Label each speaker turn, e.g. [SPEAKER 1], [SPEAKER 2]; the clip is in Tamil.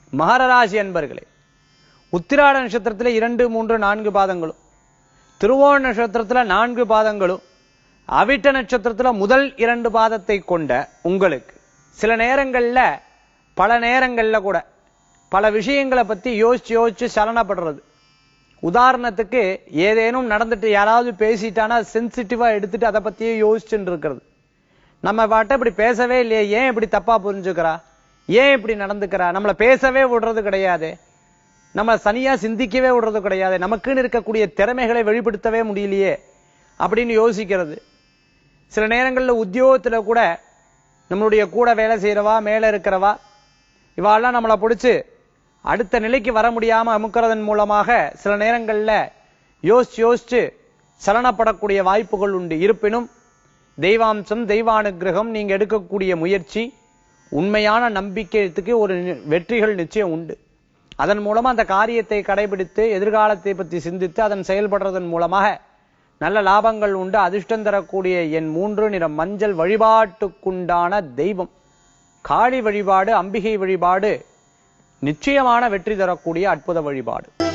[SPEAKER 1] மகர ராசி அன்பர்களே உத்திராட நட்சத்திரத்துல இரண்டு மூன்று நான்கு பாதங்களும் திருவோண நட்சத்திரத்துல நான்கு பாதங்களும் அவிட்ட நட்சத்திரத்துல முதல் இரண்டு பாதத்தை கொண்ட உங்களுக்கு சில நேரங்கள்ல பல நேரங்கள்ல கூட பல விஷயங்களை பத்தி யோசிச்சு யோசிச்சு சலனப்படுறது உதாரணத்துக்கு ஏதேனும் நடந்துட்டு யாராவது பேசிட்டானா சென்சிட்டிவா எடுத்துட்டு அதை பத்தியே யோசிச்சுட்டு இருக்கிறது நம்ம பாட்ட இப்படி பேசவே இல்லையே ஏன் இப்படி தப்பா புரிஞ்சுக்கிறா ஏன் இப்படி நடந்துக்கிறா நம்மள பேசவே விடுறது கிடையாது நம்ம தனியா சிந்திக்கவே விடுறது கிடையாது நமக்குன்னு இருக்கக்கூடிய திறமைகளை வெளிப்படுத்தவே முடியலையே அப்படின்னு யோசிக்கிறது சில நேரங்கள்ல உத்தியோகத்துல கூட நம்மளுடைய கூட வேலை செய்யறவா மேல இருக்கிறவா இவாள்லாம் நம்மளை பிடிச்சு அடுத்த நிலைக்கு வர முடியாம அமுக்கிறதன் மூலமாக சில நேரங்கள்ல யோசிச்சு யோசிச்சு சலனப்படக்கூடிய வாய்ப்புகள் உண்டு இருப்பினும் தெய்வாம்சம் தெய்வானுக்கிரகம் நீங்க எடுக்கக்கூடிய முயற்சி உண்மையான நம்பிக்கைக்கு ஒரு நி- வெற்றிகள் நிச்சயம் உண்டு அதன் மூலமா அந்த காரியத்தை கடைபிடித்து எதிர்காலத்தை பற்றி சிந்தித்து அதன் செயல்படுறதன் மூலமாக நல்ல லாபங்கள் உண்டு அதிர்ஷ்டம் தரக்கூடிய என் மூன்று நிற மஞ்சள் வழிபாட்டுக்குண்டான தெய்வம் காளி வழிபாடு அம்பிகை வழிபாடு நிச்சயமான வெற்றி தரக்கூடிய அற்புத வழிபாடு